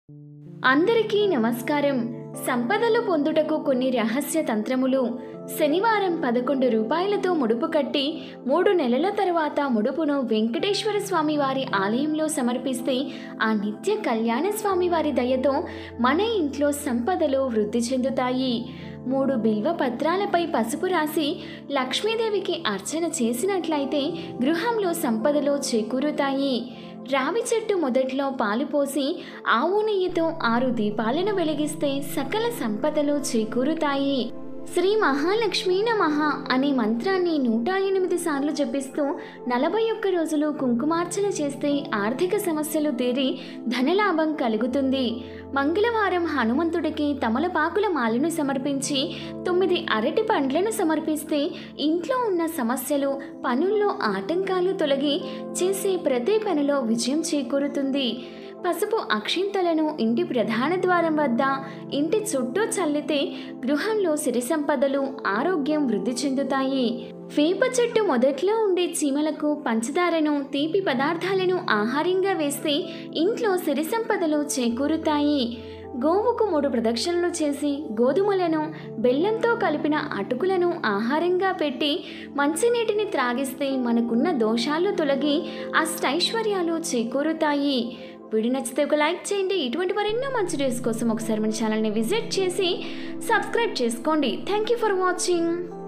అందరికీ నమస్కారం సంపదలు పొందుటకు కొన్ని రహస్య తంత్రములు శనివారం పదకొండు రూపాయలతో ముడుపు కట్టి మూడు నెలల తర్వాత ముడుపును వెంకటేశ్వర స్వామి వారి ఆలయంలో సమర్పిస్తే ఆ నిత్య కళ్యాణ స్వామి వారి దయతో మన ఇంట్లో సంపదలు వృద్ధి చెందుతాయి మూడు బిల్వ పత్రాలపై పసుపు రాసి లక్ష్మీదేవికి అర్చన చేసినట్లయితే గృహంలో సంపదలు చేకూరుతాయి రావి చెట్టు మొదట్లో పాలు పోసి ఆవు నెయ్యితో ఆరు దీపాలను వెలిగిస్తే సకల సంపదలు చేకూరుతాయి శ్రీ మహాలక్ష్మీ నమః అనే మంత్రాన్ని నూట ఎనిమిది సార్లు జపిస్తూ నలభై ఒక్క రోజులు కుంకుమార్చన చేస్తే ఆర్థిక సమస్యలు తీరి ధనలాభం కలుగుతుంది మంగళవారం హనుమంతుడికి తమలపాకుల మాలను సమర్పించి తొమ్మిది అరటి పండ్లను సమర్పిస్తే ఇంట్లో ఉన్న సమస్యలు పనుల్లో ఆటంకాలు తొలగి చేసే ప్రతి పనిలో విజయం చేకూరుతుంది పసుపు అక్షింతలను ఇంటి ప్రధాన ద్వారం వద్ద ఇంటి చుట్టూ చల్లితే గృహంలో సిరి సంపదలు ఆరోగ్యం వృద్ధి చెందుతాయి వేప చెట్టు మొదట్లో ఉండే చీమలకు పంచదారను తీపి పదార్థాలను ఆహారంగా వేస్తే ఇంట్లో సిరి సంపదలు చేకూరుతాయి గోవుకు మూడు ప్రదక్షిణలు చేసి గోధుమలను బెల్లంతో కలిపిన అటుకులను ఆహారంగా పెట్టి మంచినీటిని త్రాగిస్తే మనకున్న దోషాలు తొలగి అష్టైశ్వర్యాలు చేకూరుతాయి వీడియో నచ్చితే ఒక లైక్ చేయండి ఇటువంటి మరెన్నో మంచి న్యూస్ కోసం ఒకసారి మన ఛానల్ని విజిట్ చేసి సబ్స్క్రైబ్ చేసుకోండి థ్యాంక్ యూ ఫర్ వాచింగ్